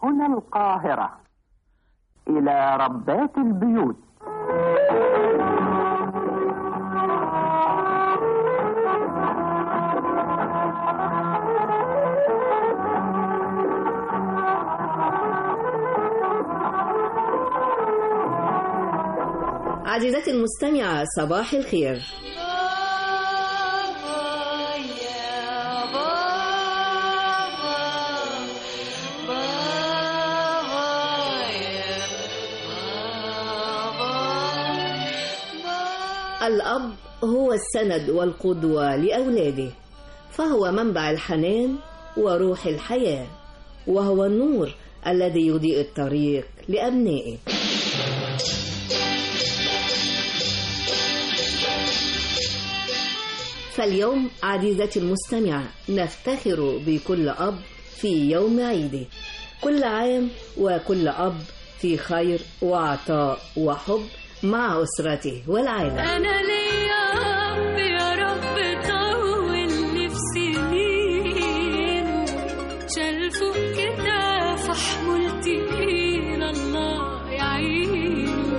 هنا القاهرة إلى ربات البيوت عزيزتي المستمعة صباح الخير الأب هو السند والقدوة لأولاده فهو منبع الحنان وروح الحياة وهو النور الذي يضيء الطريق لأبنائه فاليوم عزيزتي المستمعة نفتخر بكل أب في يوم عيده كل عام وكل أب في خير وعطاء وحب مع أسرته والعائلة أنا ليا رب يا رب طول نفسي سنين شال فوق كتاف حملتي إلى الله يعينه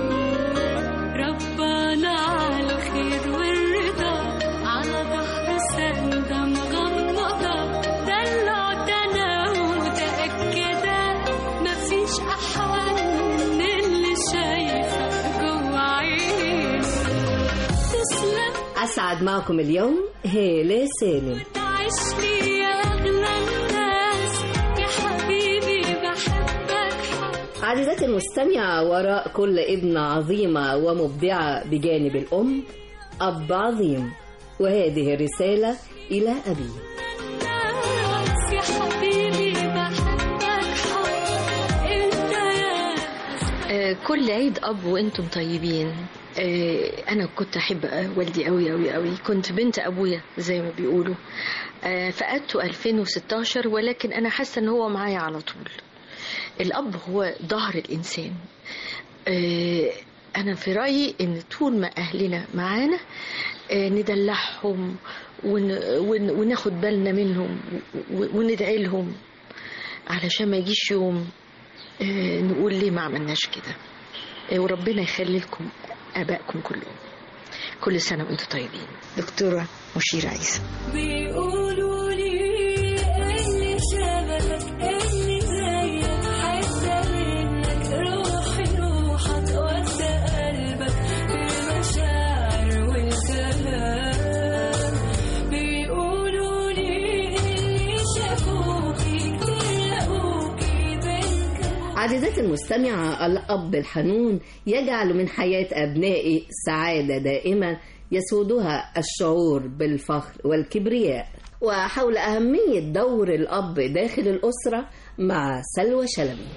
ربنا على الخير والرضا على ظهر سندة مغمضة دلعتنا ومتأكدة مفيش أحوال من اللي شايفة جوا عيني تسلم أسعد معكم اليوم هالة سالم تعيش لي يا أغلى الناس يا حبيبي بحبك حب عزيزتي المستمعة وراء كل ابن عظيمة ومبدعة بجانب الأم أب عظيم وهذه الرسالة إلى أبي الناس يا حبيبي بحبك حب انت يا آه، كل عيد اب وانتم طيبين آه، انا كنت احب والدي قوي قوي قوي كنت بنت ابويا زي ما بيقولوا آه، فقدته 2016 ولكن انا حاسه ان هو معايا على طول الاب هو ظهر الانسان آه، انا في رايي ان طول ما اهلنا معانا آه، ندلعهم ون- ون- وناخد بالنا منهم و- وندعي لهم علشان ما يجيش يوم آه، نقول ليه ما عملناش كده آه، وربنا يخلي لكم ابائكم كلهم كل سنه وانتم طيبين دكتوره مشيره عيسى بيقولوا لي اللي شبهك اللي زيك حتى منك روحي روحك ودى قلبك بالمشاعر والكلام بيقولوا لي اللي شافوكي كتير لقوكي بين عزيزتي المستمعة الأب الحنون يجعل من حياة أبنائه سعادة دائمة يسودها الشعور بالفخر والكبرياء وحول أهمية دور الأب داخل الأسرة مع سلوى شلبي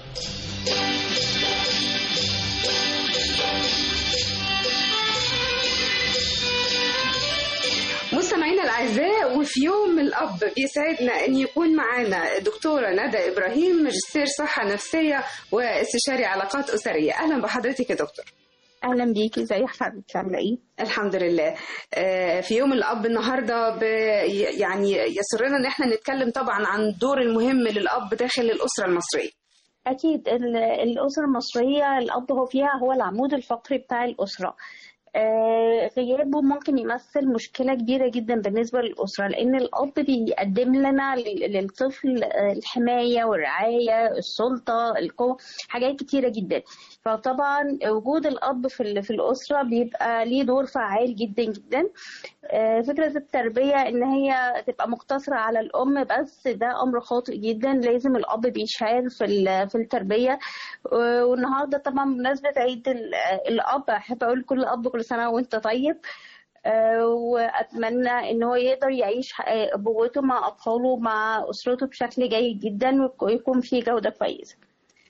مستمعينا الاعزاء وفي يوم الاب بيسعدنا ان يكون معانا دكتوره ندى ابراهيم ماجستير صحه نفسيه واستشاري علاقات اسريه اهلا بحضرتك يا دكتور اهلا بيكي ازي حضرتك عامله ايه الحمد لله آه، في يوم الاب النهارده ب... يعني يسرنا ان احنا نتكلم طبعا عن الدور المهم للاب داخل الاسره المصريه اكيد ال- الاسره المصريه الاب هو فيها هو العمود الفقري بتاع الاسره آه، غيابه ممكن يمثل مشكلة كبيرة جدا بالنسبة للأسرة لأن الأب بيقدم لنا لل- للطفل آه، الحماية والرعاية السلطة القوة حاجات كتيرة جدا فطبعا وجود الأب في ال- في الأسرة بيبقى ليه دور فعال جدا جدا آه، فكرة التربية إن هي تبقى مقتصرة على الأم بس ده أمر خاطئ جدا لازم الأب بيشارك في ال- في التربية و- والنهاردة طبعا بمناسبة عيد ال- الأب أحب أقول كل أب كل سنة وأنت طيب آه، وأتمنى إن هو يقدر يعيش ح- أبوته مع أطفاله مع أسرته بشكل جيد جدا ويكون في جودة كويسة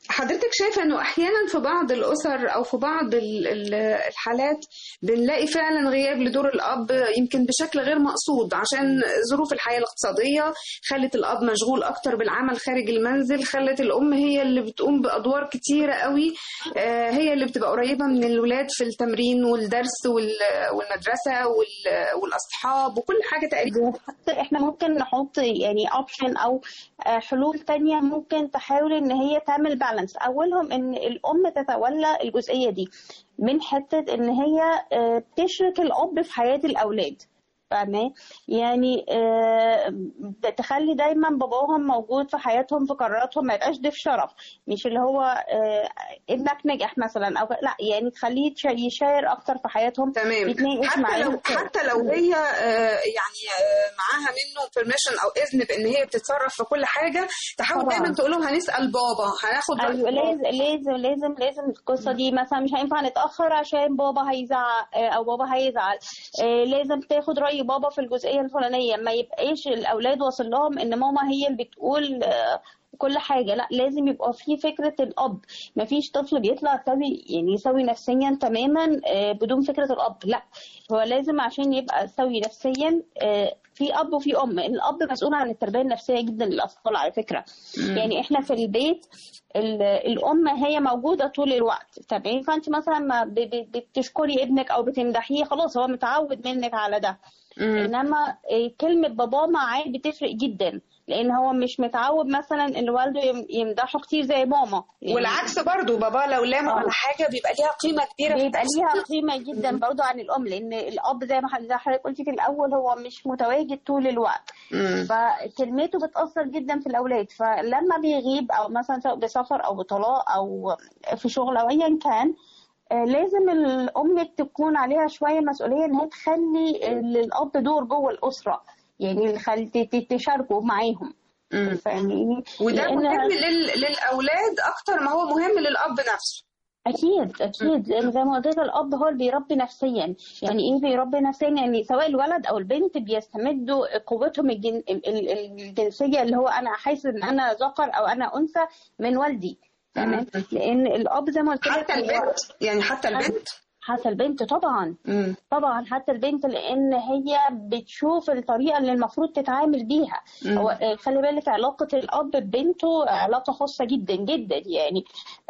حضرتك شايفة انه احيانا في بعض الاسر او في بعض ال- ال- الحالات بنلاقي فعلا غياب لدور الاب يمكن بشكل غير مقصود عشان ظروف الحياة الاقتصادية خلت الاب مشغول اكتر بالعمل خارج المنزل خلت الام هي اللي بتقوم بادوار كتيرة قوي آه، هي اللي بتبقى قريبة من الولاد في التمرين والدرس وال- والمدرسة وال- والاصحاب وكل حاجة تقريبا حتى احنا ممكن نحط يعني اوبشن او آه، حلول تانية ممكن تحاول ان هي تعمل بالانس اولهم ان الام تتولى الجزئية دي من حتة ان هي آه، تشرك الاب في حياة الاولاد فاهمة يعني آه، تخلي دايما باباهم موجود في حياتهم في قراراتهم ما يبقاش ضيف شرف مش اللي هو آه، ابنك نجح مثلا او لا يعني تخليه تش- يشاير اكتر في حياتهم تمام يتناقش حتى معاهم لو كده. حتى لو هي آه، يعني آه، معاها منه بيرميشن او اذن بان هي بتتصرف في كل حاجه تحاول طبعاً. دايما تقول لهم هنسال بابا هناخد رأي ايوه بابا. لازم لازم لازم لازم القصه دي مثلا مش هينفع نتاخر عشان بابا هيزعق آه، او بابا هيزعل آه، لازم تاخد راي بابا في الجزئيه الفلانيه ما يبقاش الاولاد واصل لهم ان ماما هي اللي بتقول آه، كل حاجه لا لازم يبقى في فكره الاب ما فيش طفل بيطلع سوي يعني سوي نفسيا تماما آه، بدون فكره الاب لا هو لازم عشان يبقى سوي نفسيا آه، في اب وفي ام الاب مسؤول عن التربيه النفسيه جدا للاطفال على فكره يعني احنا في البيت ال- الام هي موجوده طول الوقت تمام فانت مثلا ما ب- ب- بتشكري ابنك او بتمدحيه خلاص هو متعود منك على ده انما إيه، كلمه بابا معاه بتفرق جدا لان هو مش متعود مثلا ان والده يم- يمدحه كتير زي ماما يعني والعكس برضو بابا لو لامه آه. على حاجه بيبقى ليها قيمه كبيره في بيبقى التأثير. ليها قيمة جدا برضو عن الأم لأن الأب زي ما حضرتك- زي حضرتك قلتي في الأول هو مش متواجد طول الوقت مم. فكلمته بتأثر جدا في الأولاد فلما بيغيب أو مثلا سواء بسفر أو بطلاق أو في شغل أو أيا كان آه، لازم الأم تكون عليها شوية مسؤولية إن هي تخلي للأب دور جوه الأسرة يعني الخل- ت- ت- تشاركوا معاهم مم. فاهميني وده لأن- مهم لل... للاولاد اكتر ما هو مهم للاب نفسه اكيد اكيد لان زي ما قلت لك الاب هو اللي بيربي نفسيا يعني ايه بيربي نفسيا يعني سواء الولد او البنت بيستمدوا قوتهم الجن... ال- ال- الجنسيه اللي هو انا حاسس ان انا ذكر او انا انثى من والدي تمام لان الاب زي ما قلت لك حتى هو- البنت يعني حتى البنت حتى البنت طبعا مم. طبعا حتى البنت لان هي بتشوف الطريقه اللي المفروض تتعامل بيها مم. هو آه، خلي بالك علاقه الاب ببنته علاقه خاصه جدا جدا يعني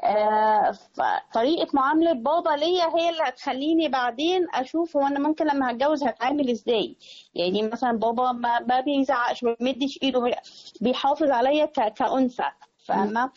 آه طريقه معامله بابا ليا هي اللي هتخليني بعدين اشوف هو انا ممكن لما هتجوز هتعامل ازاي يعني مثلا بابا ما, ما بيزعقش ما بيمدش ايده بيحافظ عليا ك- كانثى فاهمه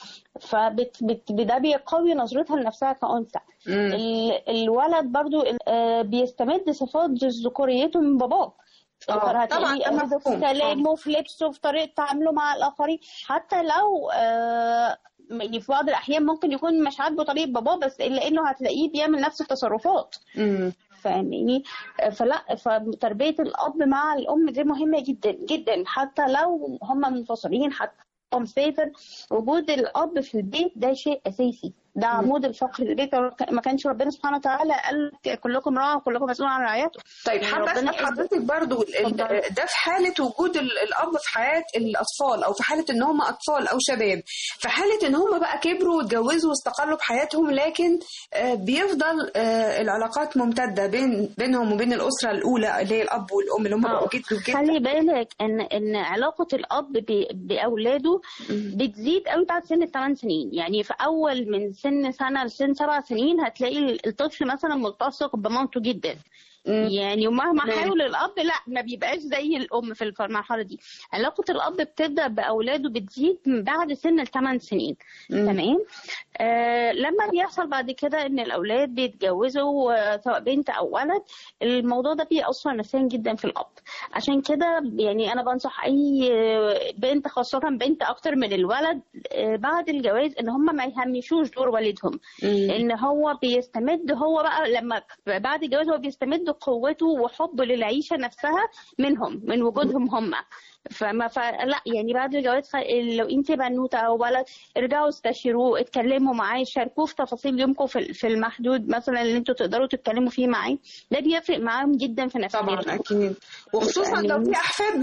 فده بيقوي نظرتها لنفسها كانثى مم. ال- الولد برضو آه، بيستمد صفات ذكوريته من باباه آه، هتلاقيه طبعاً، ده أخده في مفهوم. كلامه في لبسه في طريقة تعامله مع الآخرين حتى لو آه، يعني في بعض الأحيان ممكن يكون مش عاجبه طريقة باباه بس إلا إنه هتلاقيه بيعمل نفس التصرفات مم. فاهماني آه، فلا فتربية الأب مع الأم دي مهمة جدا جدا حتى لو هم منفصلين حتى هو مسافر وجود الأب في البيت ده شيء أساسي ده عمود الفقر للبيت ما كانش ربنا سبحانه وتعالى قال كلكم راع وكلكم مسؤول عن رعيته طيب يعني حابه اسال ربنا حضرتك برضو ال- ال- اتفضلي. ده في حاله وجود ال- الاب في حياه الاطفال او في حاله ان هم اطفال او شباب في حاله ان هم بقى كبروا واتجوزوا واستقلوا بحياتهم لكن آه، بيفضل آه، العلاقات ممتده بين بينهم وبين الاسره الاولى اللي هي الاب والام اللي هم آه. بقوا جد وجد خلي بالك ان ان علاقه الاب ب- باولاده بتزيد قوي بعد سن الثمان سنين يعني في اول من سن سنه لسن سبع سنين هتلاقي الطفل مثلا ملتصق بمامته جدا مم. يعني ومهما تمام. حاول الاب لا ما بيبقاش زي الام في الف- المرحله دي علاقه الاب بتبدا باولاده بتزيد من بعد سن الثمان سنين مم. تمام آه لما بيحصل بعد كده ان الاولاد بيتجوزوا آه، سواء بنت او ولد الموضوع ده بيأثر نفسيا جدا في الاب عشان كده يعني انا بنصح اي آه، بنت خاصه بنت اكتر من الولد آه، بعد الجواز ان هم ما يهمشوش دور والدهم مم. لان هو بيستمد هو بقى لما بعد الجواز هو بيستمد قوته وحبه للعيشه نفسها منهم من وجودهم هم فما فلا يعني بعد الجواز خ... لو انت بنوته او ولد ارجعوا استشيروه اتكلموا معاه شاركوه في تفاصيل يومكم في في المحدود مثلا اللي انتوا تقدروا تتكلموا فيه معاه ده بيفرق معاهم جدا في نفسيتهم طبعا اكيد وخصوصا لو في احفاد بقى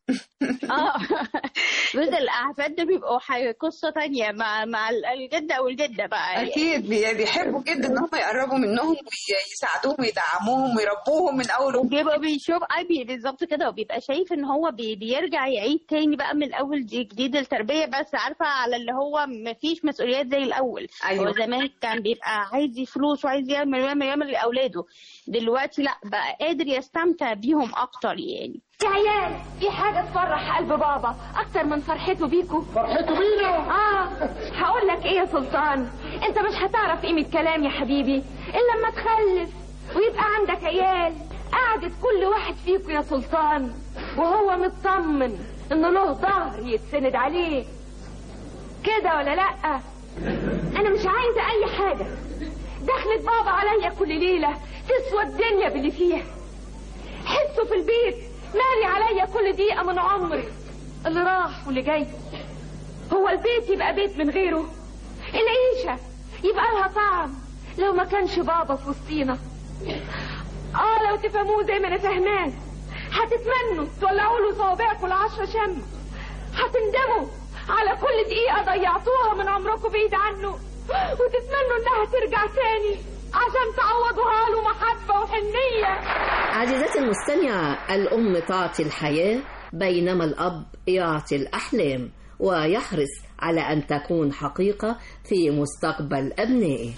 اه بس الاحفاد ده بيبقوا حي- قصه تانية مع مع الجده او الجده بقى يعني. اكيد بي- بيحبوا جدا ان هم يقربوا منهم ويساعدوهم ويدعموهم ويربوهم من اول وجديد وبيبقى بيشوف اي بي- بالظبط كده وبيبقى شايف ان هو بي بيرجع يعيد تاني بقى من اول دي- جديد التربيه بس عارفه على اللي هو مفيش مسؤوليات زي الاول أيوة. هو زمان كان بيبقى عايز فلوس وعايز يعمل يعمل يعمل لاولاده دلوقتي لا بقى قادر يستمتع بيهم اكتر يعني يا عيال في حاجة تفرح قلب بابا أكتر من فرحته بيكو فرحته بينا آه هقول لك إيه يا سلطان أنت مش هتعرف قيمة كلام يا حبيبي إلا لما تخلف ويبقى عندك عيال قعدت كل واحد فيكو يا سلطان وهو مطمن إنه له ظهر يتسند عليه كده ولا لأ أنا مش عايزة أي حاجة دخلت بابا عليا كل ليلة تسوى الدنيا باللي فيها حسه في البيت مالي عليا كل دقيقة من عمري اللي راح واللي جاي هو البيت يبقى بيت من غيره العيشة يبقى لها طعم لو ما كانش بابا في وسطينا اه لو تفهموه زي ما انا فاهماه هتتمنوا تولعوا له صوابعكم العشرة شم هتندموا على كل دقيقة ضيعتوها من عمركم بعيد عنه وتتمنوا انها ترجع تاني عشان تعوضوها له محبة وحنية عزيزتي المستمعة الأم تعطي الحياة بينما الأب يعطي الأحلام ويحرص على أن تكون حقيقة في مستقبل أبنائه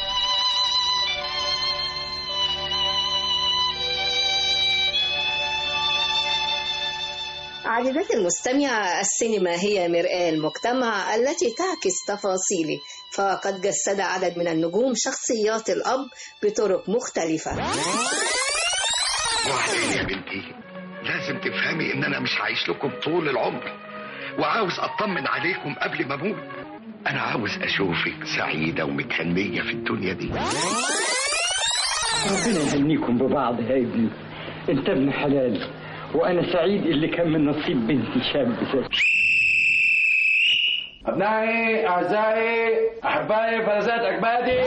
عزيزتي المستمعة السينما هي مرآة المجتمع التي تعكس تفاصيله فقد جسد عدد من النجوم شخصيات الأب بطرق مختلفة وبعدين يا بنتي لازم تفهمي ان انا مش عايش لكم طول العمر وعاوز اطمن عليكم قبل ما اموت انا عاوز اشوفك سعيده ومتهنيه في الدنيا دي ربنا يهنيكم ببعض يا ابني انت ابن حلال وانا سعيد اللي كان من نصيب بنتي شاب زي أبنائي أعزائي أحبائي فلذات أكبادي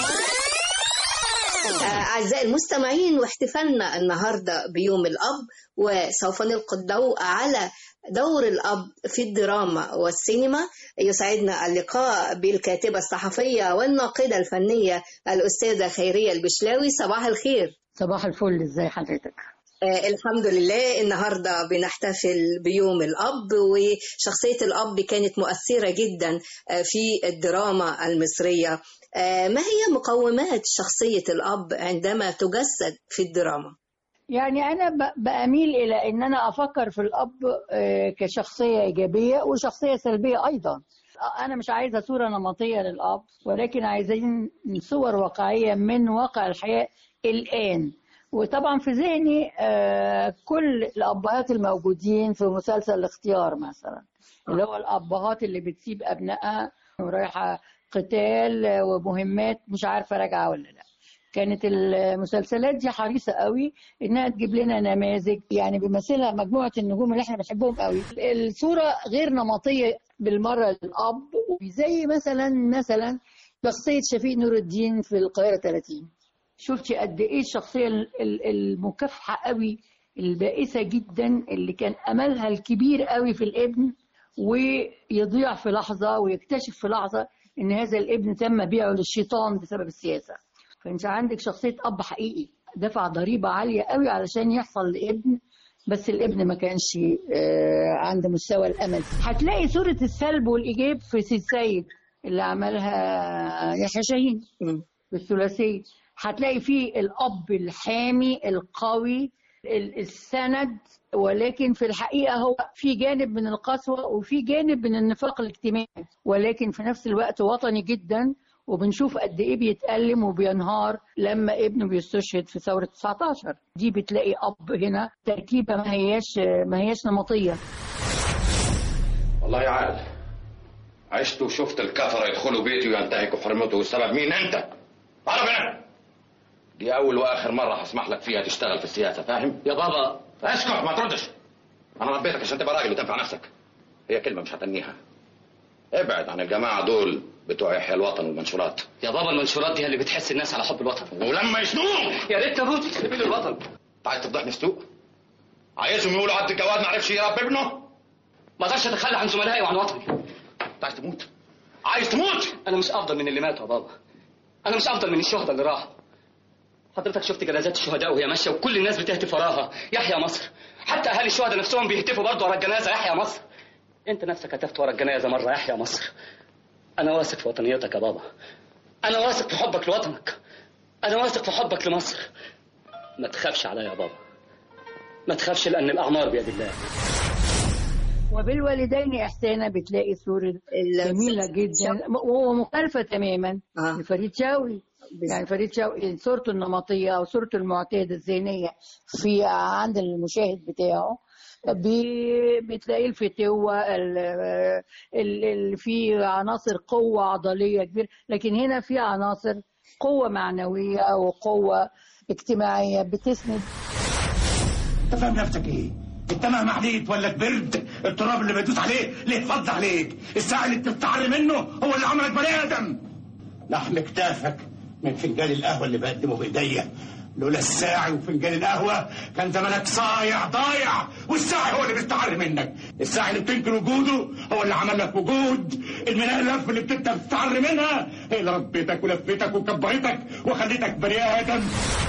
أعزائي المستمعين واحتفالنا النهاردة بيوم الأب وسوف نلقي الضوء على دور الأب في الدراما والسينما يسعدنا اللقاء بالكاتبة الصحفية والناقدة الفنية الأستاذة خيرية البشلاوي صباح الخير صباح الفل ازاي حضرتك آه الحمد لله النهارده بنحتفل بيوم الاب وشخصيه الاب كانت مؤثره جدا آه في الدراما المصريه آه ما هي مقومات شخصيه الاب عندما تجسد في الدراما يعني انا ب- باميل الى ان انا افكر في الاب آه، كشخصيه ايجابيه وشخصيه سلبيه ايضا انا مش عايزه صوره نمطيه للاب ولكن عايزين صور واقعيه من واقع الحياه الان وطبعا في ذهني آه، كل الابهات الموجودين في مسلسل الاختيار مثلا اللي هو الابهات اللي بتسيب ابنائها ورايحه قتال آه، ومهمات مش عارفه راجعه ولا لا كانت المسلسلات دي حريصه قوي انها تجيب لنا نماذج يعني بيمثلها مجموعه النجوم اللي احنا بنحبهم قوي الصوره غير نمطيه بالمره للاب زي مثلا مثلا شخصيه شفيق نور الدين في القاهره 30 شفتي قد ايه الشخصيه ال- ال- المكافحه قوي البائسه جدا اللي كان املها الكبير قوي في الابن ويضيع في لحظه ويكتشف في لحظه ان هذا الابن تم بيعه للشيطان بسبب السياسه فانت عندك شخصيه اب حقيقي دفع ضريبه عاليه قوي علشان يحصل لابن بس الابن ما كانش آه، عند مستوى الامل هتلاقي صوره السلب والايجاب في سيد سيد اللي عملها يحيى شاهين في الثلاثيه هتلاقي فيه الاب الحامي القوي ال- السند ولكن في الحقيقه هو في جانب من القسوه وفي جانب من النفاق الاجتماعي ولكن في نفس الوقت وطني جدا وبنشوف قد ايه بيتألم وبينهار لما ابنه بيستشهد في ثورة 19 دي بتلاقي اب هنا تركيبة ما هياش ما هياش نمطية والله عاد عشت وشفت الكفرة يدخلوا بيتي وينتهكوا حرمته والسبب مين انت؟ عرف انا دي اول واخر مرة هسمح لك فيها تشتغل في السياسة فاهم؟ يا بابا اسكت ما تردش انا ربيتك عشان تبقى راجل وتنفع نفسك هي كلمة مش هتنيها ابعد عن الجماعة دول بتوع يحيى الوطن والمنشورات يا بابا المنشورات دي اللي بتحس الناس على حب الوطن ولما يسنوك يا ريت تموت في سبيل الوطن انت عايز تفضحني سوق عايزهم يقولوا عبد الجواد ما عرفش يربي ابنه ما اقدرش اتخلى عن زملائي وعن وطني انت عايز تموت عايز تموت انا مش افضل من اللي ماتوا يا بابا انا مش افضل من الشهداء اللي راحوا حضرتك شفت جنازات الشهداء وهي ماشيه وكل الناس بتهتف وراها يحيى مصر حتى اهالي الشهداء نفسهم بيهتفوا برضه ورا الجنازه يحيى مصر انت نفسك هتفت ورا الجنازه مره يحيى مصر انا واثق في وطنيتك يا بابا انا واثق في حبك لوطنك انا واثق في حبك لمصر ما تخافش عليا يا بابا ما تخافش لان الاعمار بيد الله وبالوالدين احسانا بتلاقي صورة جميلة جدا وهو مختلفة تماما آه. لفريد شوقي يعني فريد شوقي صورته النمطية أو صورته المعتادة الذهنية في عند المشاهد بتاعه بي- بتلاقي الفتوة ال- ال- ال- في عناصر قوة عضلية كبيرة لكن هنا في عناصر قوة معنوية وقوة اجتماعية بتسند انت فاهم نفسك ايه؟ انت مهما عليت ولا كبرت التراب اللي بيدوس عليه ليه فض عليك؟ الساعة اللي بتستعر منه هو اللي عملك بني ادم لحم كتافك من فنجان القهوة اللي بقدمه بايديا لولا الساعي وفنجان القهوة كان زمانك صايع ضايع والساعي هو اللي بيستعر منك الساعي اللي بتنكر وجوده هو اللي عمل لك وجود المناء اللف اللي بتبدا تستعر منها هي اللي ربيتك ولفتك وكبرتك وخليتك بني ادم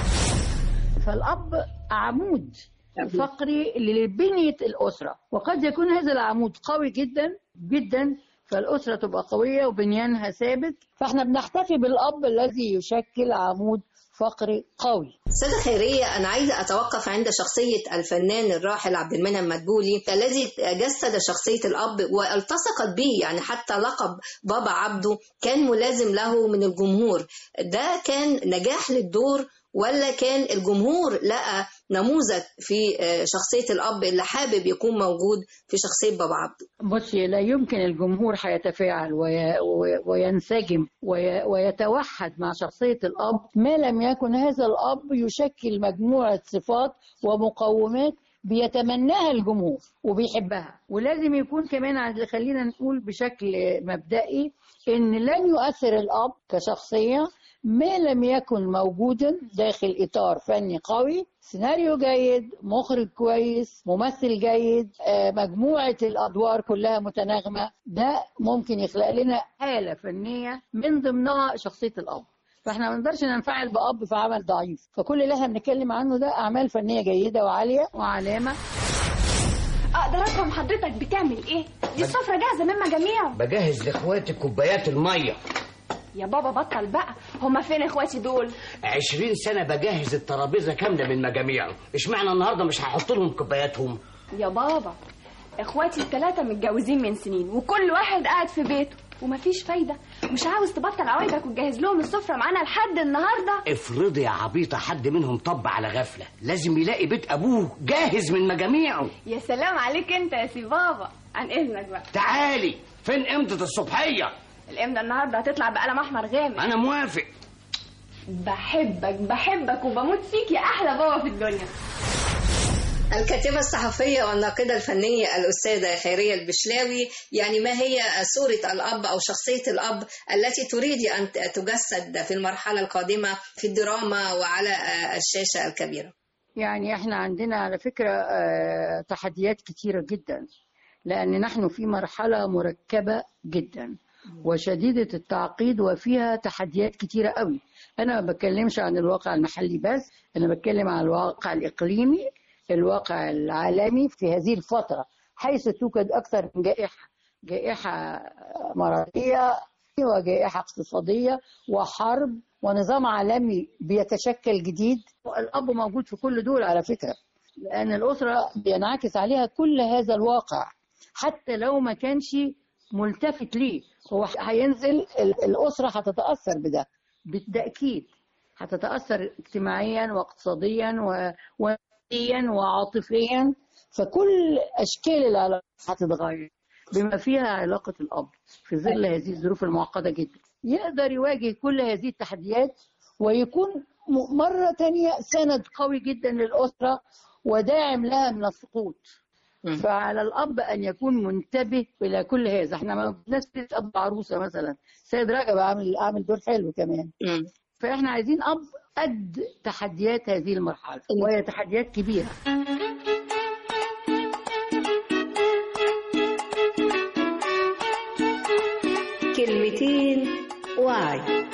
فالأب عمود فقري لبنية الأسرة وقد يكون هذا العمود قوي جدا جدا فالأسرة تبقى قوية وبنيانها ثابت فاحنا بنحتفي بالأب الذي يشكل عمود فقري قوي سيدة خيرية أنا عايزة أتوقف عند شخصية الفنان الراحل عبد المنعم مدبولي الذي جسد شخصية الأب والتصقت به يعني حتى لقب بابا عبده كان ملازم له من الجمهور ده كان نجاح للدور ولا كان الجمهور لقى نموذج في آه، شخصية الأب اللي حابب يكون موجود في شخصية بابا عبده بصي لا يمكن الجمهور هيتفاعل وي... وي- وينسجم وي... ويتوحد مع شخصية الأب ما لم يكن هذا الأب يشكل مجموعة صفات ومقومات بيتمناها الجمهور وبيحبها ولازم يكون كمان عند- خلينا نقول بشكل مبدئي ان لن يؤثر الاب كشخصيه ما لم يكن موجودا داخل اطار فني قوي سيناريو جيد مخرج كويس ممثل جيد آه، مجموعه الادوار كلها متناغمه ده ممكن يخلق لنا حاله فنيه من ضمنها شخصيه الاب فاحنا ما نقدرش ننفعل باب في عمل ضعيف فكل اللي احنا بنتكلم عنه ده اعمال فنيه جيده وعاليه وعلامه اقدر افهم حضرتك بتعمل ايه دي السفرة جاهزة من مجاميع بجهز لاخواتي كوبايات الميه يا بابا بطل بقى هما فين اخواتي دول عشرين سنة بجهز الترابيزة كاملة من مجاميعه اشمعنى النهاردة مش هحط لهم كوباياتهم يا بابا اخواتي الثلاثة متجوزين من سنين وكل واحد قاعد في بيته ومفيش فايدة مش عاوز تبطل عوايدك وتجهز لهم السفرة معانا لحد النهاردة افرضي يا عبيطة حد منهم طب على غفلة لازم يلاقي بيت أبوه جاهز من مجاميعه يا سلام عليك انت يا سي بابا عن اذنك بقى تعالي فين قيمة الصبحية الامضة النهاردة هتطلع بقلم احمر غامق أنا موافق بحبك بحبك وبموت فيك يا احلى بابا في الدنيا الكاتبة الصحفية والناقدة الفنية الأستاذة خيرية البشلاوي يعني ما هي صورة الأب أو شخصية الأب التي تريد أن تجسد في المرحلة القادمة في الدراما وعلى الشاشة الكبيرة يعني احنا عندنا على فكرة آه، تحديات كتيرة جدا لأن نحن في مرحلة مركبة جدا وشديدة التعقيد وفيها تحديات كتيرة قوي أنا ما بتكلمش عن الواقع المحلي بس أنا بتكلم عن الواقع الإقليمي الواقع العالمي في هذه الفترة حيث توجد أكثر من جائحة جائحة مرضية وجائحة اقتصادية وحرب ونظام عالمي بيتشكل جديد الأب موجود في كل دول على فكرة لأن الأسرة بينعكس عليها كل هذا الواقع حتى لو ما كانش ملتفت ليه هو هينزل ال- الأسرة هتتأثر بده بالتأكيد هتتأثر اجتماعيا واقتصاديا و- ونفسيا وعاطفيا فكل أشكال العلاقات هتتغير بما فيها علاقة الأب في ظل هذه الظروف المعقدة جدا يقدر يواجه كل هذه التحديات ويكون م- مرة تانية سند قوي جدا للأسرة وداعم لها من السقوط فعلى الأب أن يكون منتبه إلى كل هذا احنا ما ناس أب عروسة مثلا سيد رجب عامل عامل دور حلو كمان فاحنا عايزين أب قد تحديات هذه المرحلة وهي تحديات كبيرة وعي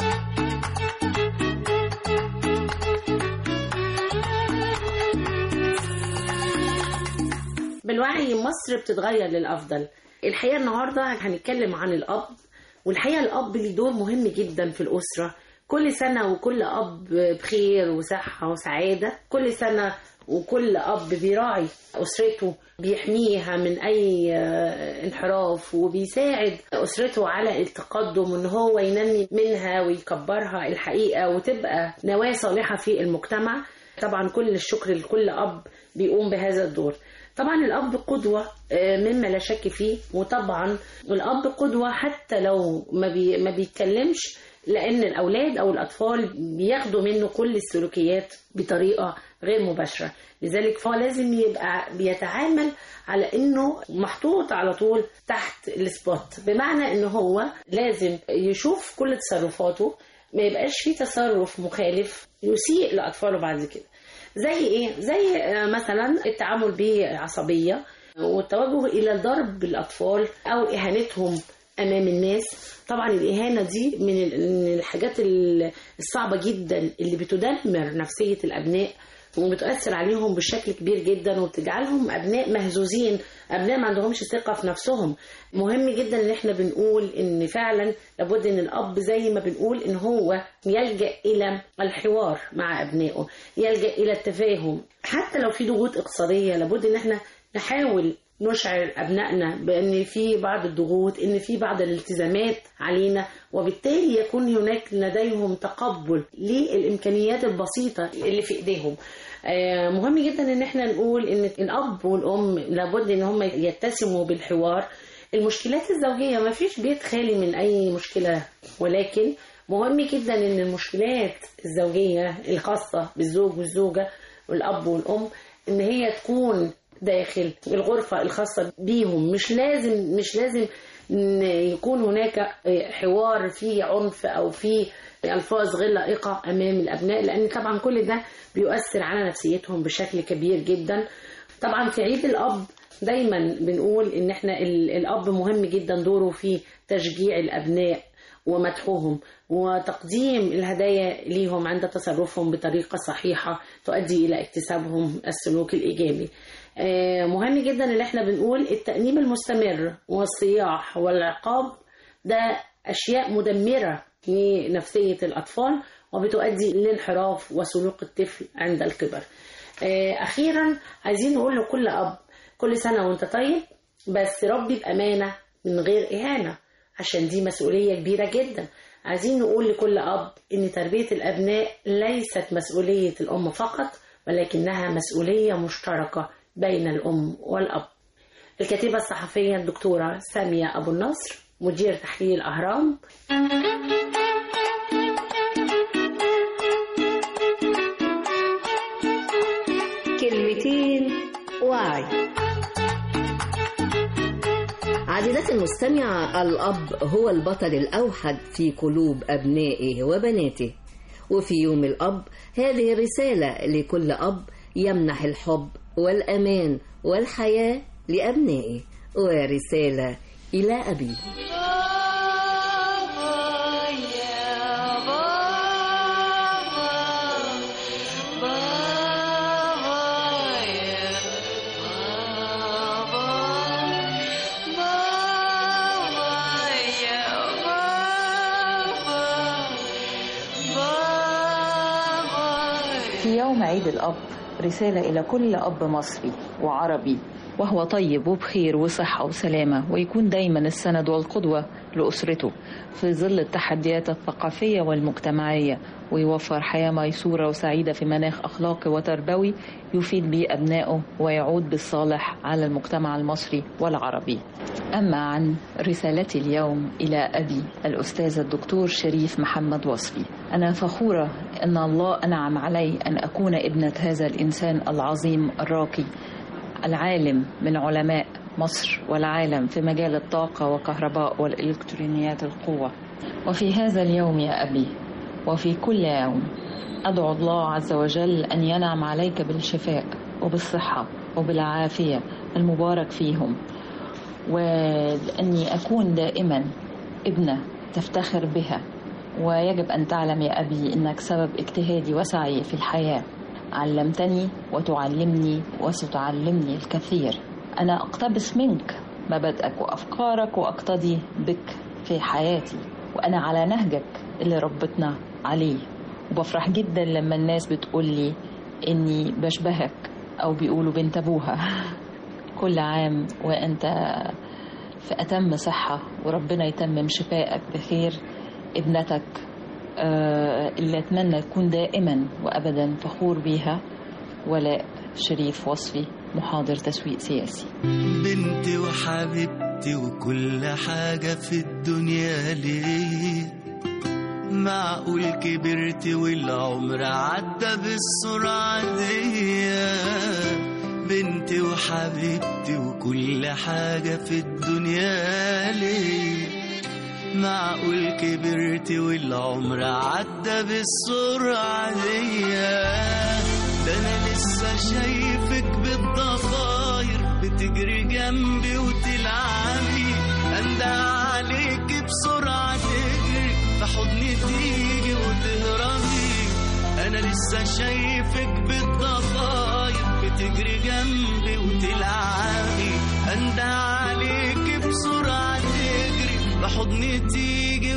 بالوعي مصر بتتغير للأفضل الحقيقة النهاردة هنتكلم عن الأب والحقيقة الأب ليه دور مهم جدا في الأسرة كل سنة وكل أب بخير وصحة وسعادة كل سنة وكل أب بيراعي أسرته بيحميها من أي آه، انحراف وبيساعد أسرته على التقدم وإن هو ينمي منها ويكبرها الحقيقة وتبقى نواة صالحة في المجتمع طبعا كل الشكر لكل أب بيقوم بهذا الدور طبعا الأب قدوة آه، مما لا شك فيه وطبعا الأب قدوة حتى لو ما, بي ما بيتكلمش لأن الأولاد أو الأطفال بياخدوا منه كل السلوكيات بطريقة غير مباشرة لذلك فهو لازم يبقى بيتعامل على انه محطوط على طول تحت السبوت بمعنى ان هو لازم يشوف كل تصرفاته ما يبقاش فيه تصرف مخالف يسيء لأطفاله بعد كده زي ايه زي آه، مثلا التعامل بعصبيه والتوجه الى ضرب الاطفال او اهانتهم امام الناس طبعا الاهانه دي من ال- من الحاجات ال- الصعبه جدا اللي بتدمر نفسيه الابناء وبتأثر عليهم بشكل كبير جدا وبتجعلهم أبناء مهزوزين أبناء ما عندهمش ثقة في نفسهم مهم جدا إن إحنا بنقول إن فعلا لابد إن الأب زي ما بنقول إن هو يلجأ إلى الحوار مع أبنائه يلجأ إلى التفاهم حتى لو في ضغوط اقتصادية لابد إن إحنا نحاول نشعر أبنائنا بأن في بعض الضغوط إن في بعض الالتزامات علينا وبالتالي يكون هناك لديهم تقبل للإمكانيات البسيطة اللي في إيديهم آه، مهم جدا ان احنا نقول ان الاب والام لابد ان هم يتسموا بالحوار المشكلات الزوجيه ما فيش بيت خالي من اي مشكله ولكن مهم جدا ان المشكلات الزوجيه الخاصه بالزوج والزوجه والاب والام ان هي تكون داخل الغرفه الخاصه بيهم مش لازم مش لازم إن يكون هناك حوار فيه عنف او فيه الفاظ غير لائقه امام الابناء لان طبعا كل ده بيؤثر على نفسيتهم بشكل كبير جدا طبعا في عيد الاب دايما بنقول ان احنا ال- الاب مهم جدا دوره في تشجيع الابناء ومدحهم وتقديم الهدايا ليهم عند تصرفهم بطريقة صحيحة تؤدي إلى اكتسابهم السلوك الإيجابي آه، مهم جدا ان احنا بنقول التأنيب المستمر والصياح والعقاب ده أشياء مدمرة لنفسية الأطفال وبتؤدي لانحراف وسلوك الطفل عند الكبر آه، أخيرا عايزين نقول لكل أب كل سنة وانت طيب بس ربي بأمانة من غير إهانة عشان دي مسؤولية كبيرة جدا عايزين نقول لكل أب إن تربية الأبناء ليست مسؤولية الأم فقط ولكنها مسؤولية مشتركة بين الأم والأب الكاتبة الصحفية الدكتورة سامية أبو النصر مدير تحرير الأهرام كلمتين وعي عزيزتي المستمعة الأب هو البطل الأوحد في قلوب أبنائه وبناته وفي يوم الأب هذه رسالة لكل أب يمنح الحب والأمان والحياة لأبنائه ورسالة إلى أبيه في يوم عيد الأب رسالة إلى كل أب مصري وعربي وهو طيب وبخير وصحة وسلامة ويكون دايما السند والقدوة لأسرته في ظل التحديات الثقافية والمجتمعية ويوفر حياة ميسورة وسعيدة في مناخ أخلاقي وتربوي يفيد به أبنائه ويعود بالصالح على المجتمع المصري والعربي أما عن رسالتي اليوم إلى أبي الأستاذ الدكتور شريف محمد وصفي أنا فخورة أن الله أنعم علي أن أكون ابنة هذا الإنسان العظيم الراقي العالم من علماء مصر والعالم في مجال الطاقة وكهرباء والإلكترونيات القوة وفي هذا اليوم يا أبي وفي كل يوم أدعو الله عز وجل أن ينعم عليك بالشفاء وبالصحة وبالعافية المبارك فيهم وأني أكون دائما ابنة تفتخر بها ويجب أن تعلم يا أبي أنك سبب اجتهادي وسعي في الحياة علمتني وتعلمني وستعلمني الكثير أنا أقتبس منك مبادئك وأفكارك وأقتدي بك في حياتي وأنا على نهجك اللي ربتنا عليه وبفرح جدا لما الناس بتقول لي إني بشبهك أو بيقولوا بنت أبوها كل عام وأنت في أتم صحة وربنا يتمم شفائك بخير ابنتك آه، اللي أتمنى تكون دائما وأبدا فخور بيها ولاء شريف وصفي محاضر تسويق سياسي بنتي وحبيبتي وكل حاجة في الدنيا ليه معقول كبرت والعمر عدى بالسرعة دي بنتي وحبيبتي وكل حاجة في الدنيا ليه معقول كبرت والعمر عدى بالسرعة دي ده أنا لسه شايفك بالضفاير بتجري جنبي وتلعبي أندى عليك بسرعة تجري في حضني تيجي وتهربي أنا لسه شايفك بالضفاير بتجري جنبي وتلعبي أندى عليك بسرعة تجري في حضني تيجي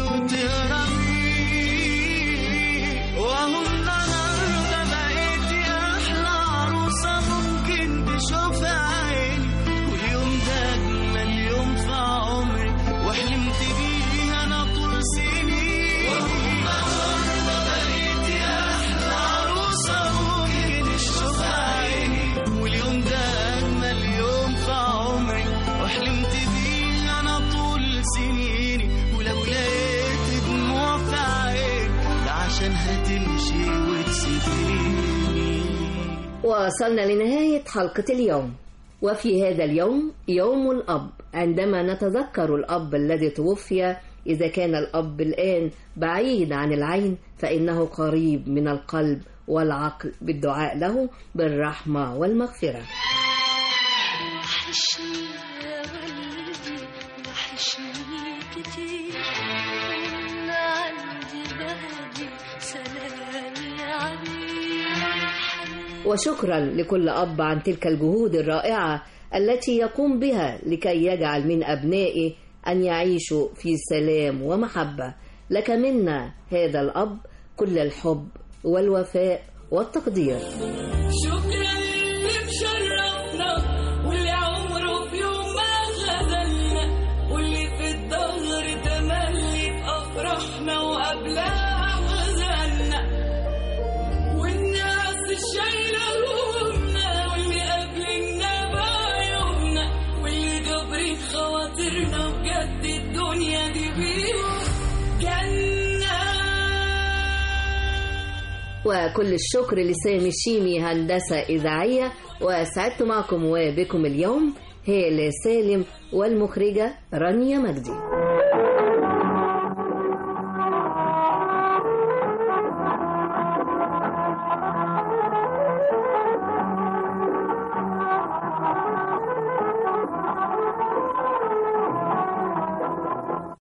وتهربي وأهو النهاردة بقيتي أحلى عروسة ممكن تشوفها عيني واليوم ده أجمل يوم في عمري وحلمت بيه أنا طول سنين وأهو النهاردة بقيتي أحلى عروسة ممكن تشوفها عيني واليوم ده أجمل يوم في عمري وحلمت بيه أنا طول سنيني ولو لقيت دموع في عيني ده عشان هتمشي وتسيبيني وصلنا لنهاية حلقة اليوم وفي هذا اليوم يوم الأب عندما نتذكر الأب الذي توفي إذا كان الأب الآن بعيد عن العين فإنه قريب من القلب والعقل بالدعاء له بالرحمة والمغفرة وحشني يا ولدي وحشني كتير من عندي بلدي سلامي عليك وشكرا لكل أب عن تلك الجهود الرائعة التي يقوم بها لكي يجعل من أبنائه أن يعيشوا في سلام ومحبة لك منا هذا الأب كل الحب والوفاء والتقدير شكرا اللي مشرفنا واللي عمره في يوم ما خذلنا واللي في الظهر تملي في افراحنا وقبلها حزننا والناس الشايله همومنا واللي قابلنا بعيوبنا واللي جابرين خواطرنا بجد الدنيا دي بيهم وكل الشكر لسامي الشيمي هندسة إذاعية وسعدت معكم وبكم اليوم هالة سالم والمخرجة رانيا مجدي